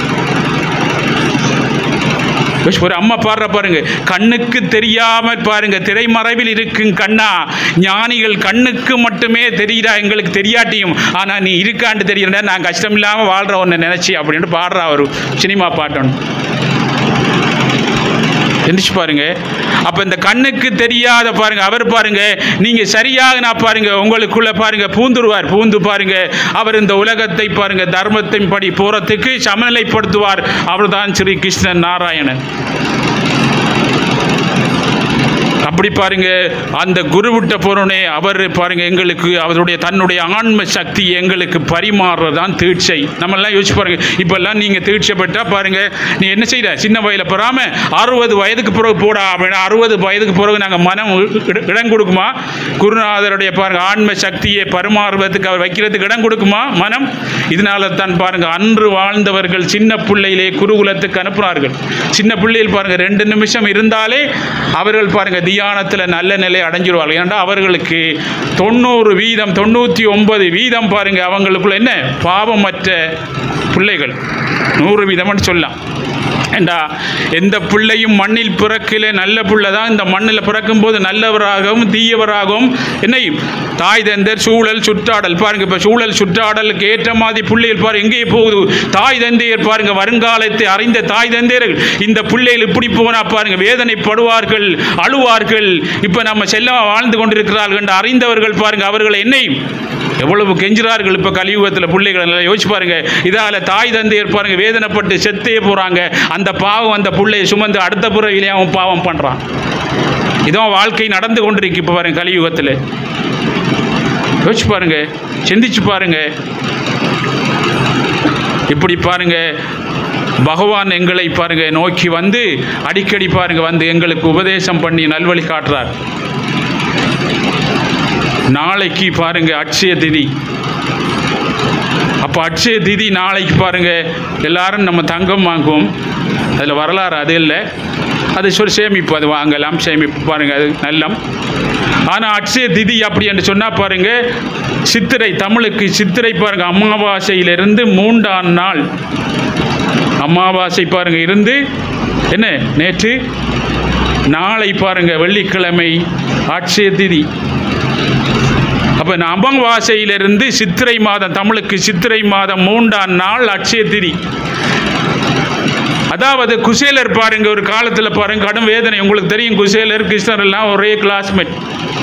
Speaker 1: ஒரு அம்மா பாடுற பாருங்க கண்ணுக்கு தெரியாம பாருங்க திரைமறைவில் இருக்கும் கண்ணா ஞானிகள் கண்ணுக்கு மட்டுமே தெரியுதா எங்களுக்கு தெரியாட்டியும் ஆனா நீ இருக்காண்டு தெரியறா நான் கஷ்டம் இல்லாம வாழ்ற ஒன்று நினைச்சி அப்படின்னு பாடுறா ஒரு சினிமா பாட்டணும் எந்திரிச்சு பாருங்க அப்ப இந்த கண்ணுக்கு தெரியாத பாருங்க அவர் பாருங்க நீங்க சரியாக நான் பாருங்க உங்களுக்குள்ள பாருங்க பூந்துருவார் பூந்து பாருங்க அவர் இந்த உலகத்தை பாருங்க தர்மத்தின் படி போறதுக்கு சமநிலைப்படுத்துவார் அவர்தான் ஸ்ரீ கிருஷ்ணன் நாராயணன் அப்படி பாருங்க அந்த குருவிட்ட போறோனே அவர் பாருங்க எங்களுக்கு அவருடைய தன்னுடைய ஆன்ம சக்தி எங்களுக்கு பரிமாறுறதான் தீட்சை நம்ம எல்லாம் யோசிச்சு பாருங்க இப்பெல்லாம் நீங்க தீட்சை பெற்றா பாருங்க நீ என்ன செய்த சின்ன வயதில் பெறாம அறுபது வயதுக்கு பிறகு போடா அப்படின்னா அறுபது வயதுக்கு பிறகு நாங்கள் மனம் இட- இடம் கொடுக்குமா குருநாதருடைய பாருங்க ஆன்ம சக்தியை பரிமாறுவதற்கு அவர் வைக்கிறதுக்கு இடம் கொடுக்குமா மனம் இதனால தான் பாருங்க அன்று வாழ்ந்தவர்கள் சின்ன பிள்ளையிலே குருகுலத்துக்கு அனுப்புனார்கள் சின்ன பிள்ளையில் பாருங்க ரெண்டு நிமிஷம் இருந்தாலே அவர்கள் பாருங்க தியானத்தில் நல்ல நிலை அடைஞ்சிருவார்கள் ஏன்னா அவர்களுக்கு தொண்ணூறு வீதம் தொண்ணூற்றி ஒன்பது வீதம் பாருங்க அவங்களுக்குள்ள என்ன பாவமற்ற பிள்ளைகள் நூறு வீதம்னு சொல்லலாம் ஏண்டா எந்த பிள்ளையும் மண்ணில் பிறக்கிலே நல்ல பிள்ளை தான் இந்த மண்ணில் பிறக்கும்போது நல்லவராகவும் தீயவராகவும் என்னையும் தாய் தந்தர் சூழல் சுற்றாடல் பாருங்க இப்போ சூழல் சுற்றாடலுக்கு ஏற்ற மாதிரி பிள்ளைகள் பாரு எங்கே போகுது தாய் தந்தையர் பாருங்க வருங்காலத்தை அறிந்த தாய் தந்தையர்கள் இந்த பிள்ளைகள் இப்படி போனா பாருங்க வேதனைப்படுவார்கள் அழுவார்கள் இப்போ நம்ம செல்லமா வாழ்ந்து கொண்டிருக்கிறார்கள் என்று அறிந்தவர்கள் பாருங்க அவர்கள் என்னையும் எவ்வளவு கெஞ்சுறார்கள் இப்போ கலியுகத்தில் பிள்ளைகள் எல்லாம் யோசிச்சு பாருங்க இதால தாய் தந்தையர் பாருங்க வேதனைப்பட்டு செத்தே போறாங்க அந்த பாவம் அந்த பிள்ளையை சுமந்து அடுத்த புறவிலே அவன் பாவம் பண்றான் இதான் வாழ்க்கை நடந்து கொண்டிருக்கு இப்போ பாருங்க கலியுகத்தில் யோசிச்சு பாருங்க சிந்திச்சு பாருங்க இப்படி பாருங்க பகவான் எங்களை பாருங்க நோக்கி வந்து அடிக்கடி பாருங்க வந்து எங்களுக்கு உபதேசம் பண்ணி நல்வழி காட்டுறார் நாளைக்கு பாருங்க அட்சய திதி அப்போ அட்சய திதி நாளைக்கு பாருங்க எல்லாரும் நம்ம தங்கம் வாங்குவோம் அதில் வரலாறு அது இல்லை அது சொல்லி சேமிப்பு அது வாங்கலாம் சேமிப்பு பாருங்க அது நல்லம் ஆனால் அட்சய திதி அப்படி என்று சொன்னால் பாருங்க சித்திரை தமிழுக்கு சித்திரை பாருங்க அமாவாசையிலிருந்து மூன்றாம் நாள் அமாவாசை பாருங்க இருந்து என்ன நேற்று நாளை பாருங்க வெள்ளிக்கிழமை அட்சய திதி அப்போ இந்த அமாவாசையிலிருந்து சித்திரை மாதம் தமிழுக்கு சித்திரை மாதம் மூன்றாம் நாள் அட்சய திதி அதாவது குசேலர் பாருங்க ஒரு காலத்தில் பாருங்க கடும் வேதனை உங்களுக்கு தெரியும் குசேலர் கிருஷ்ணர் எல்லாம் ஒரே கிளாஸ்மேட்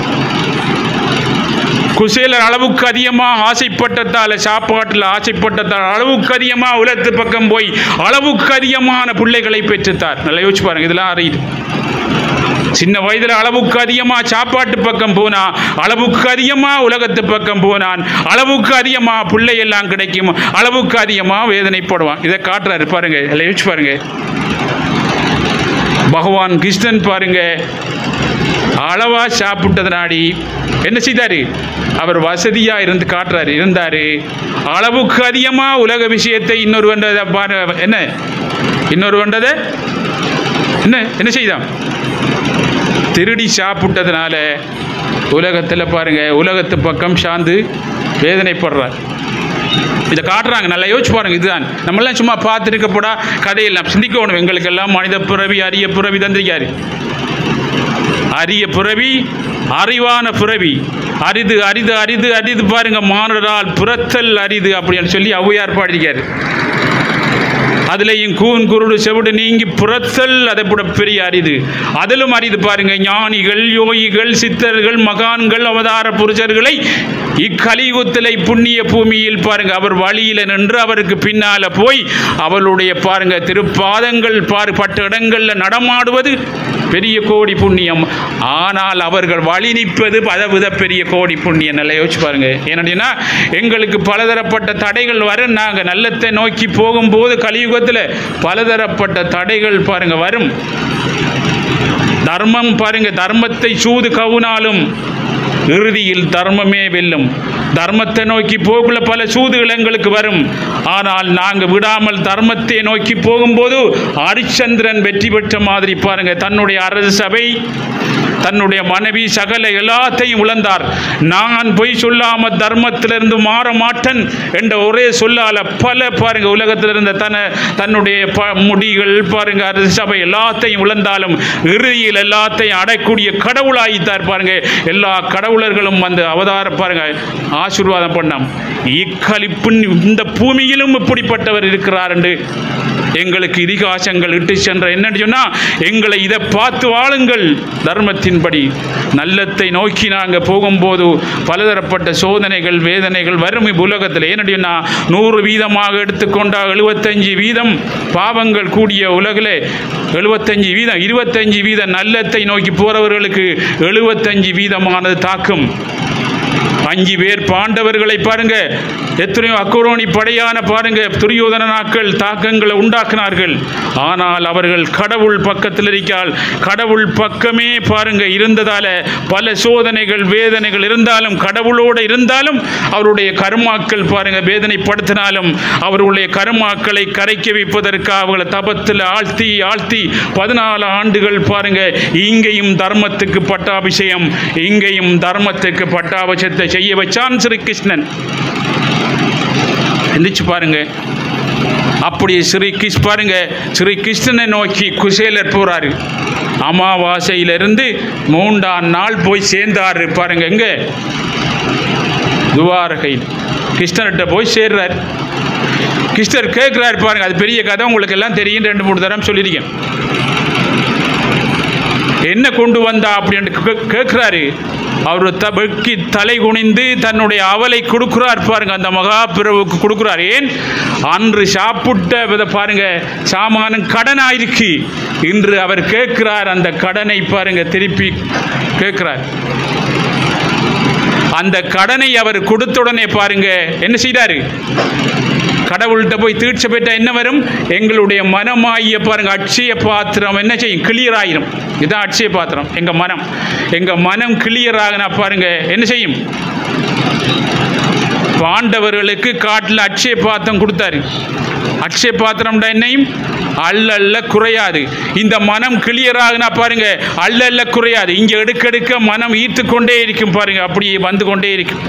Speaker 1: குசேலர் அளவுக்கு அதிகமாக ஆசைப்பட்டதால் சாப்பாட்டில் ஆசைப்பட்டதால் அளவுக்கு அதிகமாக உலகத்து பக்கம் போய் அளவுக்கு அதிகமான பிள்ளைகளை பெற்றுத்தார் நல்லா யோசிச்சு பாருங்க இதெல்லாம் அறியுது சின்ன வயதில் அளவுக்கு அதிகமாக சாப்பாட்டு பக்கம் போனான் அளவுக்கு அதிகமாக உலகத்து பக்கம் போனான் அளவுக்கு அதிகமாக பிள்ளை எல்லாம் கிடைக்கும் அளவுக்கு அதிகமாக வேதனைப்படுவான் இதை காட்டுறாரு பாருங்க எல்லாம் யோசிச்சு பாருங்க பகவான் கிருஷ்ணன் பாருங்க அளவா சாப்பிட்டதுனாடி என்ன செய்தாரு அவர் வசதியா இருந்து காட்டுறாரு இருந்தாரு அளவுக்கு அதிகமா உலக விஷயத்தை இன்னொரு வந்ததை பாரு என்ன இன்னொரு வந்ததை என்ன என்ன செய்தான் திருடி சாப்பிட்டதுனால உலகத்தில் பாருங்க உலகத்து பக்கம் சார்ந்து வேதனைப்படுறார் இதை காட்டுறாங்க நல்லா யோசிச்சு பாருங்க இதுதான் நம்மளாம் சும்மா பார்த்துருக்கப்படா கதையெல்லாம் சிந்திக்கணும் எங்களுக்கெல்லாம் மனித பிறவி அரிய பிறவி தந்திரிக்காரு அரிய பிறவி அறிவான பிறவி அரிது அரிது அரிது அரிது பாருங்க மானரால் புறத்தல் அரிது அப்படின்னு சொல்லி ஔவையார் பாடியிருக்காரு அதுலேயும் கூன் குருடு செவிடு நீங்கி புறத்தல் அதை கூட பெரிய அரிது அதிலும் அரிது பாருங்க ஞானிகள் யோகிகள் சித்தர்கள் மகான்கள் அவதார புருஷர்களை இக்கலியுகத்திலை புண்ணிய பூமியில் பாருங்க அவர் வழியில் நின்று அவருக்கு பின்னால போய் அவளுடைய பாருங்க திருப்பாதங்கள் பாரு பட்ட இடங்கள்ல நடமாடுவது பெரிய கோடி புண்ணியம் ஆனால் அவர்கள் வழி நிற்பது பதவித பெரிய கோடி புண்ணியம் நல்லா யோசிச்சு பாருங்க ஏன்னா எங்களுக்கு பலதரப்பட்ட தடைகள் வரும் நாங்கள் நல்லத்தை நோக்கி போகும்போது கலியுகத்தில் பலதரப்பட்ட தடைகள் பாருங்க வரும் தர்மம் பாருங்க தர்மத்தை சூது கவுனாலும் இறுதியில் தர்மமே வெல்லும் தர்மத்தை நோக்கி போகல பல சூதுகள் எங்களுக்கு வரும் ஆனால் நாங்கள் விடாமல் தர்மத்தை நோக்கி போகும்போது ஹரிச்சந்திரன் வெற்றி பெற்ற மாதிரி பாருங்க தன்னுடைய அரசு சபை தன்னுடைய மனைவி சகல எல்லாத்தையும் இழந்தார் நான் பொய் சொல்லாம தர்மத்திலிருந்து மாற மாட்டேன் என்ற ஒரே சொல்லால பல பாருங்க உலகத்தில் இருந்த தன தன்னுடைய ப முடிகள் பாருங்க அரசு சபை எல்லாத்தையும் இழந்தாலும் இறுதியில் எல்லாத்தையும் அடைக்கூடிய கடவுளாயித்தார் பாருங்க எல்லா கடவுளர்களும் வந்து அவதார பாருங்க ஆசீர்வாதம் பண்ணாம் இக்கலிப்பின் இந்த பூமியிலும் இப்படிப்பட்டவர் இருக்கிறார் என்று எங்களுக்கு இதிகாசங்கள் இட்டு சென்ற என்னன்னு சொன்னால் எங்களை இதை பார்த்து வாழுங்கள் தர்மத்தின்படி நல்லத்தை நோக்கி நாங்கள் போகும்போது பலதரப்பட்ட சோதனைகள் வேதனைகள் வறுமை உலகத்தில் என்னன்னு சொன்னால் நூறு வீதமாக எடுத்துக்கொண்டால் எழுபத்தஞ்சு வீதம் பாவங்கள் கூடிய உலகில் எழுபத்தஞ்சு வீதம் இருபத்தஞ்சு வீதம் நல்லத்தை நோக்கி போகிறவர்களுக்கு எழுபத்தஞ்சு வீதமானது தாக்கும் அஞ்சு பேர் பாண்டவர்களை பாருங்க எத்தனையோ அக்குரோனி படையான பாருங்க துரியோதனாக்கள் தாக்கங்களை உண்டாக்கினார்கள் ஆனால் அவர்கள் கடவுள் பக்கத்தில் இருக்கால் கடவுள் பக்கமே பாருங்க இருந்ததால பல சோதனைகள் வேதனைகள் இருந்தாலும் கடவுளோடு இருந்தாலும் அவருடைய கருமாக்கள் பாருங்க வேதனைப்படுத்தினாலும் அவர்களுடைய கருமாக்களை கரைக்க வைப்பதற்காக அவர்களை தபத்தில் ஆழ்த்தி ஆழ்த்தி பதினாலு ஆண்டுகள் பாருங்க இங்கேயும் தர்மத்துக்கு பட்டாபிஷேகம் இங்கேயும் தர்மத்துக்கு பட்டாபிஷேகத்தை செய்ய வச்சான் ஸ்ரீ கிருஷ்ணன் எந்திரிச்சு பாருங்க அப்படி ஸ்ரீ கிருஷ் பாருங்க ஸ்ரீ கிருஷ்ணனை நோக்கி குசேலர் போறாரு அமாவாசையிலிருந்து மூன்றாம் நாள் போய் சேர்ந்தாரு பாருங்க எங்க துவாரகை கிருஷ்ணர்கிட்ட போய் சேர்றார் கிருஷ்ணர் கேட்குறாரு பாருங்க அது பெரிய கதை உங்களுக்கு எல்லாம் தெரியும் ரெண்டு மூணு தரம் சொல்லியிருக்கேன் என்ன கொண்டு வந்தா அப்படின்னு கே- கேட்கிறாரு அவர் தபக்கி தலை குனிந்து தன்னுடைய அவலை கொடுக்கிறார் பாருங்க அந்த மகாபிரவுக்கு கொடுக்கிறார் ஏன் அன்று சாப்பிட்ட வித பாருங்க சாமானும் கடன் ஆயிருக்கு இன்று அவர் கேட்கிறார் அந்த கடனை பாருங்க திருப்பி கேட்கிறார் அந்த கடனை அவர் கொடுத்த உடனே பாருங்க என்ன செய்தாரு கடவுள்கிட்ட போய் தீட்சை பெற்ற என்ன வரும் எங்களுடைய மனமாகிய பாருங்க அட்சய பாத்திரம் என்ன செய்யும் கிளியர் ஆயிரும் இதுதான் அட்சய பாத்திரம் எங்க மனம் எங்க மனம் கிளியர் ஆகினா பாருங்க என்ன செய்யும் பாண்டவர்களுக்கு காட்டில் அட்சய பாத்திரம் கொடுத்தாரு அட்சய பாத்திரம்டா என்னையும் அல்லல்ல குறையாது இந்த மனம் கிளியர் ஆகுனா பாருங்க அல்லல்ல குறையாது இங்க எடுக்க எடுக்க மனம் ஈர்த்து கொண்டே இருக்கும் பாருங்க அப்படியே வந்து கொண்டே இருக்கும்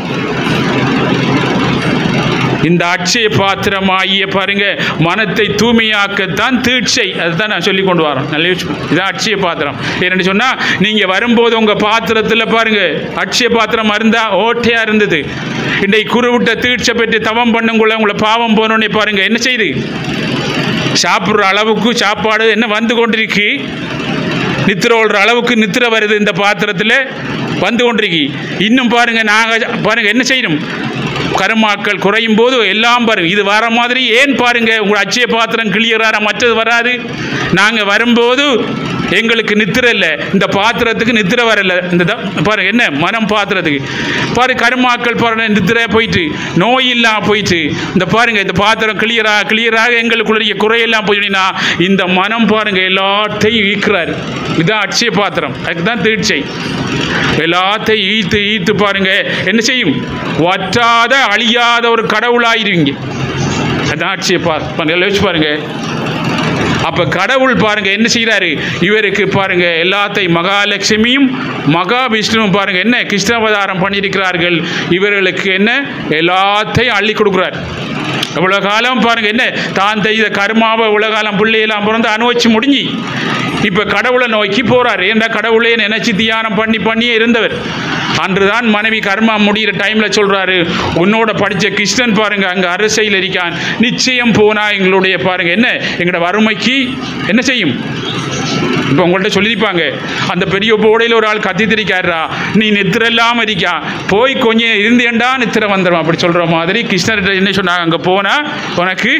Speaker 1: இந்த அட்சய பாத்திரம் ஆகிய பாருங்க மனத்தை தூய்மையாக்கத்தான் தீட்சை அதுதான் நான் சொல்லி கொண்டு வரேன் நல்ல யோசிச்சு இதான் அட்சய பாத்திரம் என்னன்னு சொன்னா நீங்க வரும்போது உங்க பாத்திரத்துல பாருங்க அட்சய பாத்திரம் இருந்தா ஓட்டையா இருந்தது இன்றைக்கு குருவிட்ட தீட்சை பெற்று தவம் பண்ணுங்குள்ள உங்களை பாவம் போனோடனே பாருங்க என்ன செய்யுது சாப்பிட்ற அளவுக்கு சாப்பாடு என்ன வந்து கொண்டிருக்கு நித்திர ஓடுற அளவுக்கு நித்திர வருது இந்த பாத்திரத்தில் வந்து கொண்டிருக்கு இன்னும் பாருங்க நாங்கள் பாருங்க என்ன செய்யணும் கருமாக்கள் குறையும் போது எல்லாம் பாருங்க இது வர மாதிரி ஏன் பாருங்க உங்கள் அச்சய பாத்திரம் கிளியராக மற்றது வராது நாங்கள் வரும்போது எங்களுக்கு நித்திர இல்லை இந்த பாத்திரத்துக்கு நித்திர வரல இந்த த- பாருங்க என்ன மனம் பாத்திரத்துக்கு பாரு கருமாக்கள் பாருங்க நித்திர போயிட்டு நோய் இல்லாம போயிட்டு இந்த பாருங்க இந்த பாத்திரம் கிளியராக கிளியராக எங்களுக்குள்ள குறையெல்லாம் போயிடுனா இந்த மனம் பாருங்க எல்லாத்தையும் ஈக்குறாரு இதுதான் அட்சய பாத்திரம் அதுக்கு தான் தீட்சை எல்லாத்தையும் ஈத்து ஈத்து பாருங்க என்ன செய்யும் வற்றாத அழியாத ஒரு கடவுளாயிருவீங்க அதான் அட்சய பாத்திரம் யோசிச்சு பாருங்க அப்ப கடவுள் பாருங்க என்ன செய்கிறாரு இவருக்கு பாருங்க எல்லாத்தையும் மகாலட்சுமியும் மகாவிஷ்ணுவும் பாருங்க என்ன கிருஷ்ணாவதாரம் பண்ணியிருக்கிறார்கள் இவர்களுக்கு என்ன எல்லாத்தையும் அள்ளி கொடுக்குறார் இவ்வளோ காலம் பாருங்க என்ன தான் செய்த கர்மாவை இவ்வளோ காலம் பிள்ளையெல்லாம் பிறந்து அனுபவிச்சு முடிஞ்சு இப்போ கடவுளை நோக்கி போறார் ஏன்டா கடவுளே நினைச்சு தியானம் பண்ணி பண்ணியே இருந்தவர் அன்றுதான் மனைவி கர்மா முடிகிற டைம்ல சொல்றாரு உன்னோட படிச்ச கிருஷ்ணன் பாருங்க அங்க அரசையில் இருக்கான் நிச்சயம் போனா எங்களுடைய பாருங்க என்ன எங்களோட வறுமைக்கு என்ன செய்யும் இப்போ உங்கள்கிட்ட சொல்லியிருப்பாங்க அந்த பெரிய போடையில் ஒரு ஆள் கத்தி திரிக்காருடா நீ நித்திர இல்லாமல் இருக்கா போய் கொஞ்சம் இருந்தேன்டா நித்திர வந்துடும் அப்படி சொல்கிற மாதிரி கிருஷ்ணர்கிட்ட என்ன சொன்னாங்க அங்கே போனால் உனக்கு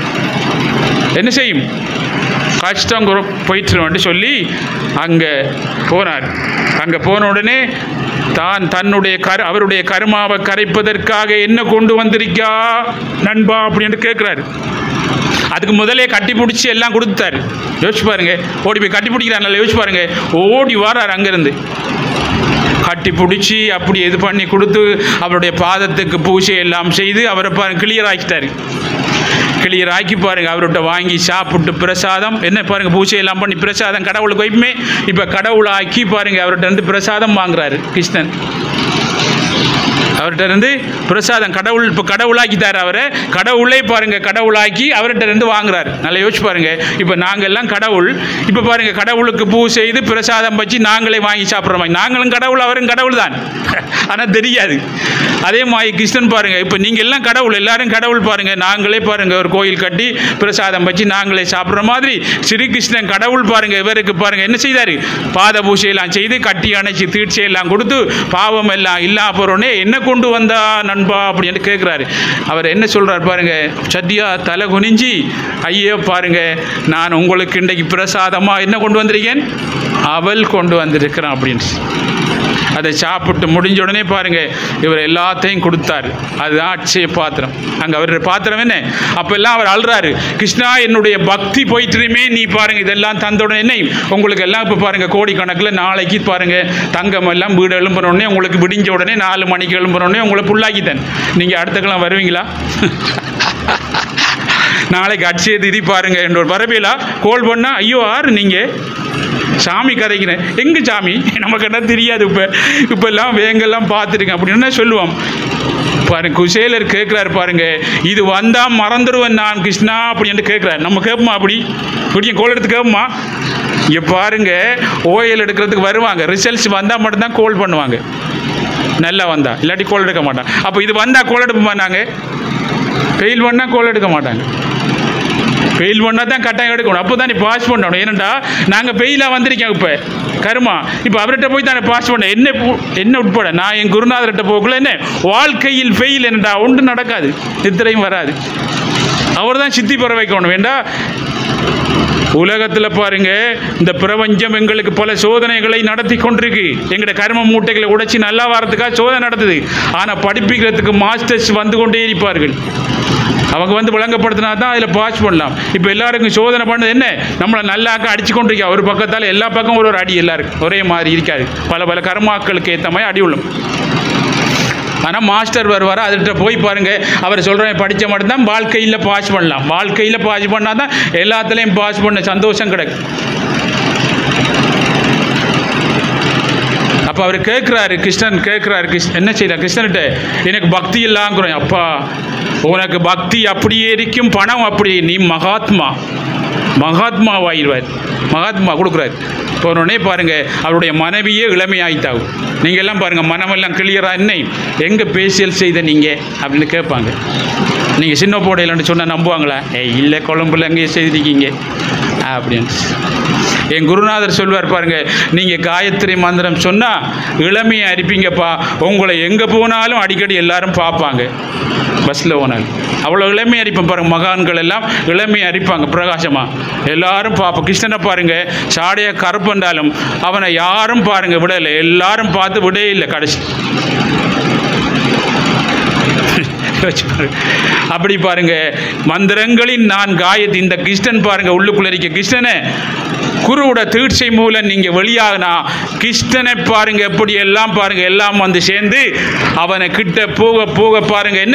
Speaker 1: என்ன செய்யும் கஷ்டம் குற- போயிட்டுருவன்ட்டு சொல்லி அங்கே போனார் அங்கே போன உடனே தான் தன்னுடைய கரு அவருடைய கருமாவை கரைப்பதற்காக என்ன கொண்டு வந்திருக்கா நண்பா அப்படின்னு கேட்குறாரு அதுக்கு முதலே கட்டி பிடிச்சி எல்லாம் கொடுத்தாரு யோசிச்சு பாருங்க ஓடி போய் கட்டி பிடிக்கிறாங்க யோசிச்சு பாருங்க ஓடி வரார் அங்கேருந்து கட்டி பிடிச்சி அப்படி இது பண்ணி கொடுத்து அவருடைய பாதத்துக்கு பூஜை எல்லாம் செய்து அவரை பாருங்க கிளியர் ஆக்கிட்டாரு கிளியர் ஆக்கி பாருங்க அவர்கிட்ட வாங்கி சாப்பிட்டு பிரசாதம் என்ன பாருங்க பூஜை எல்லாம் பண்ணி பிரசாதம் கடவுளுக்கு வைப்புமே இப்போ கடவுள் ஆக்கி பாருங்க அவர்கிட்ட இருந்து பிரசாதம் வாங்குறாரு கிருஷ்ணன் அவர்கிட்ட இருந்து பிரசாதம் கடவுள் இப்போ கடவுளாக்கிட்டார் அவரை கடவுளே பாருங்க கடவுளாக்கி அவர்கிட்ட இருந்து வாங்குறாரு நல்லா யோசிச்சு பாருங்க இப்போ நாங்கள் எல்லாம் கடவுள் இப்போ பாருங்க கடவுளுக்கு பூ செய்து பிரசாதம் வச்சு நாங்களே வாங்கி சாப்பிட்ற மாதிரி நாங்களும் கடவுள் அவரும் கடவுள் தான் ஆனால் தெரியாது அதே மாதிரி கிருஷ்ணன் பாருங்க இப்போ நீங்கள் எல்லாம் கடவுள் எல்லாரும் கடவுள் பாருங்க நாங்களே பாருங்க ஒரு கோயில் கட்டி பிரசாதம் வச்சு நாங்களே சாப்பிட்ற மாதிரி ஸ்ரீகிருஷ்ணன் கடவுள் பாருங்க இவருக்கு பாருங்க என்ன செய்தாரு பாத பூசையெல்லாம் செய்து கட்டி அணைச்சி தீட்சையெல்லாம் கொடுத்து பாவம் எல்லாம் இல்லா போகிறோன்னே என்ன கொண்டு வந்தா நண்பா அப்படின்னு கேட்குறாரு அவர் என்ன சொல்றார் பாருங்க சத்யா தலை குனிஞ்சி ஐயோ பாருங்க நான் உங்களுக்கு இன்றைக்கு பிரசாதமா என்ன கொண்டு வந்திருக்கேன் அவல் கொண்டு வந்திருக்கிறேன் அப்படின்னு அதை சாப்பிட்டு முடிஞ்ச உடனே பாருங்க இவர் எல்லாத்தையும் கொடுத்தாரு அதுதான் அட்சய பாத்திரம் அங்கே அவர் பாத்திரம் என்ன அப்பெல்லாம் அவர் அழுறாரு கிருஷ்ணா என்னுடைய பக்தி போயிட்டுமே நீ பாருங்க இதெல்லாம் தந்த உடனே என்ன உங்களுக்கு எல்லாம் இப்போ பாருங்க கோடிக்கணக்கில் நாளைக்கு பாருங்க தங்கம் எல்லாம் வீடு எழும்புற உடனே உங்களுக்கு விடிஞ்ச உடனே நாலு மணிக்கு எழும்புற உடனே உங்களை புல்லாக்கித்தேன் நீங்கள் அடுத்த கிழமை வருவீங்களா நாளைக்கு அட்சய திதி பாருங்க என்று வரவேலா கோல் பண்ணா ஐயோ ஆறு நீங்கள் சாமி கதைக்கிறேன் எங்க சாமி நமக்கு என்ன தெரியாது இப்போ இப்போ எல்லாம் வேங்கெல்லாம் பார்த்துருக்கேன் அப்படின்னு சொல்லுவோம் பாருங்க குசேலர் கேட்குறாரு பாருங்க இது வந்தா மறந்துடுவேன் நான் கிருஷ்ணா அப்படின்னு கேட்குறாரு நம்ம கேட்போமா அப்படி இப்படி கோல் எடுத்து கேட்போமா இங்கே பாருங்க ஓஎல் எடுக்கிறதுக்கு வருவாங்க ரிசல்ட்ஸ் வந்தால் மட்டும்தான் கோல் பண்ணுவாங்க நல்லா வந்தா இல்லாட்டி கோல் எடுக்க மாட்டான் அப்போ இது வந்தால் கோல் எடுப்போமா நாங்கள் ஃபெயில் பண்ணால் கோல் எடுக்க மாட்டாங்க ஃபெயில் பண்ணால் தான் கட்டாயம் எடுக்கணும் அப்போ தான் நீ பாஸ் பண்ணணும் ஏனண்டா நாங்கள் ஃபெயிலாக வந்திருக்கோம் இப்போ கருமா இப்போ அவர்கிட்ட போய் தான் பாஸ் பண்ண என்ன பு- என்ன உட்பட நான் என் குருநாதர்கிட்ட போகக்குள்ள என்ன வாழ்க்கையில் ஃபெயில் என்னடா ஒன்றும் நடக்காது நித்திரையும் வராது அவர் தான் சித்தி பெற வைக்கணும் வேண்டா உலகத்தில் பாருங்க இந்த பிரபஞ்சம் எங்களுக்கு பல சோதனைகளை நடத்தி கொண்டிருக்கு எங்களோட கர்ம மூட்டைகளை உடைச்சி நல்லா வரதுக்காக சோதனை நடத்துது ஆனால் படிப்பிக்கிறதுக்கு மாஸ்டர்ஸ் வந்து கொண்டே இருப்பார்கள் அவங்க வந்து விளங்கப்படுத்தினா தான் அதில் பாஸ் பண்ணலாம் இப்போ எல்லாருக்கும் சோதனை பண்ணது என்ன நம்மளை நல்லாக்க அடிச்சு கொண்டிருக்கா ஒரு பக்கத்தால் எல்லா பக்கம் ஒரு ஒரு அடி எல்லாருக்கும் ஒரே மாதிரி இருக்காது பல பல கர்மாக்களுக்கு ஏற்ற மாதிரி அடி விழும் ஆனால் மாஸ்டர் வருவார் அதுகிட்ட போய் பாருங்க அவர் சொல்கிறேன் படித்த மட்டும்தான் வாழ்க்கையில் பாஸ் பண்ணலாம் வாழ்க்கையில் பாஸ் பண்ணால் தான் எல்லாத்துலேயும் பாஸ் பண்ண சந்தோஷம் கிடைக்கும் அப்போ அவர் கேட்குறாரு கிருஷ்ணன் கேட்குறாரு கிருஷ்ண என்ன செய்யலாம் கிருஷ்ணன்கிட்ட எனக்கு பக்தி இல்லாங்கிறோம் அப்பா உனக்கு பக்தி அப்படியே இருக்கும் பணம் அப்படி நீ மகாத்மா மகாத்மாவாயிடுவார் மகாத்மா கொடுக்குறாரு உடனே பாருங்க அவருடைய மனைவியே இளமையாயிட்டாகும் நீங்கள் எல்லாம் பாருங்கள் மனமெல்லாம் கிளியராக என்ன எங்கே பேசியல் செய்த நீங்கள் அப்படின்னு கேட்பாங்க நீங்கள் சின்ன போடையிலன்னு சொன்னால் நம்புவாங்களா ஏய் இல்லை கொழம்புல எங்கேயே செய்திருக்கீங்க அப்படின்னு என் குருநாதர் சொல்வார் பாருங்க நீங்கள் காயத்ரி மந்திரம் சொன்னால் இளமையை அரிப்பீங்கப்பா உங்களை எங்கே போனாலும் அடிக்கடி எல்லாரும் பார்ப்பாங்க பஸ்ஸில் போனாலும் அவ்வளோ இளமை அரிப்பேன் பாருங்க மகான்கள் எல்லாம் இளமை அரிப்பாங்க பிரகாசமா எல்லாரும் பார்ப்போம் கிருஷ்ணனை பாருங்க சாடைய கருப்பண்டாலும் அவனை யாரும் பாருங்க விடலை எல்லாரும் பார்த்து விடே இல்லை கடைசி யோசிச்சு பாருங்க. அப்படி பாருங்க மந்திரங்களின் நான் காயத்து இந்த கிருஷ்ணன் பாருங்க உள்ளுக்குள்ள இருக்க கிருஷ்ணனை குருவோட தீட்சை மூலம் நீங்க வெளியாகினா கிருஷ்ணனை பாருங்க எப்படி எல்லாம் பாருங்க எல்லாம் வந்து சேர்ந்து அவனை கிட்ட போக போக பாருங்க என்ன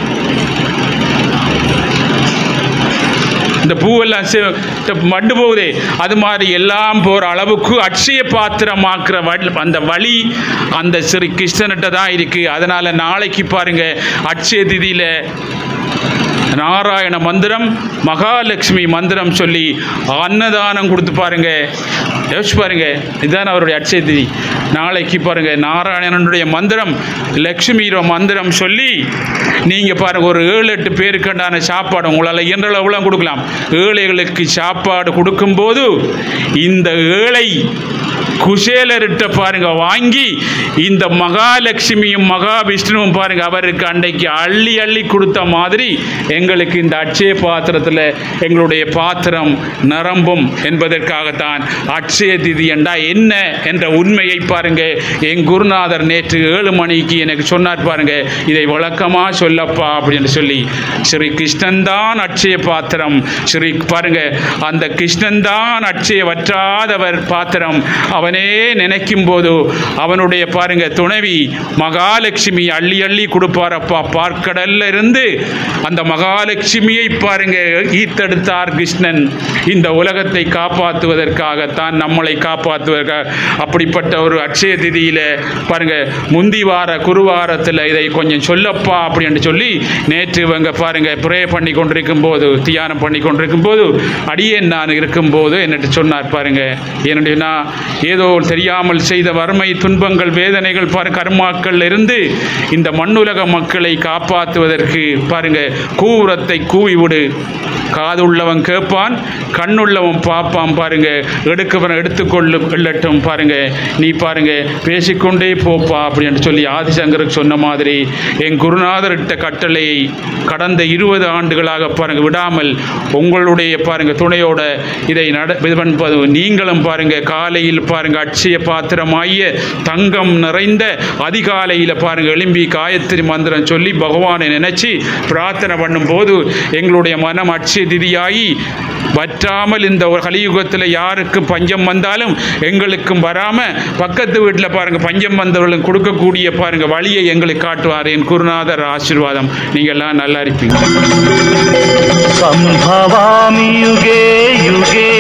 Speaker 1: இந்த பூவெல்லாம் சே- இந்த மண்டு போகுதே அது மாதிரி எல்லாம் போகிற அளவுக்கு அட்சய பாத்திரமாக்குற வழி அந்த வழி அந்த ஸ்ரீ கிருஷ்ணன்கிட்ட தான் இருக்குது அதனால் நாளைக்கு பாருங்க அட்சய திதியில் நாராயண மந்திரம் மகாலட்சுமி மந்திரம் சொல்லி அன்னதானம் கொடுத்து பாருங்க யோசிச்சு பாருங்க இதுதான் அவருடைய அட்சய திதி நாளைக்கு பாருங்க நாராயணனுடைய மந்திரம் லக்ஷ்மியோட மந்திரம் சொல்லி நீங்கள் பாருங்க ஒரு ஏழு எட்டு பேருக்குண்டான சாப்பாடு உங்களால் இயன்ற அளவுலாம் கொடுக்கலாம் ஏழைகளுக்கு சாப்பாடு கொடுக்கும்போது இந்த ஏழை குசேலர்கிட்ட பாருங்க வாங்கி இந்த மகாலட்சுமியும் மகாவிஷ்ணுவும் பாருங்க அவருக்கு அன்றைக்கு அள்ளி அள்ளி கொடுத்த மாதிரி எங்களுக்கு இந்த அட்சய பாத்திரத்தில் எங்களுடைய பாத்திரம் நிரம்பும் என்பதற்காகத்தான் அட்சய திதி என்றா என்ன என்ற உண்மையை பாருங்க என் குருநாதர் நேற்று ஏழு மணிக்கு எனக்கு சொன்னார் பாருங்க இதை வழக்கமாக சொல்லப்பா அப்படின்னு சொல்லி ஸ்ரீ கிருஷ்ணன் தான் அட்சய பாத்திரம் ஸ்ரீ பாருங்க அந்த கிருஷ்ணன் தான் அட்சய வற்றாதவர் பாத்திரம் அவன் அவனே நினைக்கும் போது அவனுடைய பாருங்க துணைவி மகாலட்சுமி அள்ளி அள்ளி கொடுப்பாரப்பா பார்க்கடல்ல இருந்து அந்த மகாலட்சுமியை பாருங்க ஈத்தெடுத்தார் கிருஷ்ணன் இந்த உலகத்தை காப்பாற்றுவதற்காகத்தான் நம்மளை காப்பாற்றுவதற்காக அப்படிப்பட்ட ஒரு அட்சய திதியில பாருங்க முந்தி வார குருவாரத்தில் இதை கொஞ்சம் சொல்லப்பா அப்படின்னு சொல்லி நேற்று இவங்க பாருங்க ப்ரே பண்ணி கொண்டிருக்கும் போது தியானம் பண்ணி கொண்டிருக்கும் போது அடியேன் நான் இருக்கும்போது என்னட்டு சொன்னார் பாருங்க என்னுடைய ஏதோ தெரியாமல் செய்த வறுமை துன்பங்கள் வேதனைகள் பாரு கர்மாக்கள் இருந்து இந்த மண்ணுலக மக்களை காப்பாற்றுவதற்கு பாருங்க கூரத்தை கூவி விடு காதுள்ளவன் கேட்பான் கண்ணுள்ளவன் பார்ப்பான் பாருங்க எடுக்கவன் எடுத்துக்கொள்ளும் கொள்ளட்டும் பாருங்க நீ பாருங்க பேசிக்கொண்டே போப்பா அப்படின்னு சொல்லி ஆதிசங்கருக்கு சொன்ன மாதிரி என் குருநாதர்கிட்ட கட்டளையை கடந்த இருபது ஆண்டுகளாக பாருங்க விடாமல் உங்களுடைய பாருங்க துணையோட இதை நட இது பண்ணுவது நீங்களும் பாருங்க காலையில் பாருங்க அட்சய பாத்திரமாகிய தங்கம் நிறைந்த அதிகாலையில் பாருங்க எழும்பி காயத்ரி மந்திரம் சொல்லி பகவானை நினைச்சு பிரார்த்தனை பண்ணும்போது எங்களுடைய மனம் அட்சய திதியாகி வற்றாமல் இந்த ஒரு கலியுகத்தில் யாருக்கு பஞ்சம் வந்தாலும் எங்களுக்கும் வராம பக்கத்து வீட்டில் பாருங்க பஞ்சம் வந்தவர்களும் கொடுக்கக்கூடிய பாருங்க வழியை எங்களுக்கு காட்டுவார் என் குருநாதர் ஆசீர்வாதம் நீங்க எல்லாம் நல்லா இருப்பீங்க
Speaker 2: सम्भवामि युगे युगे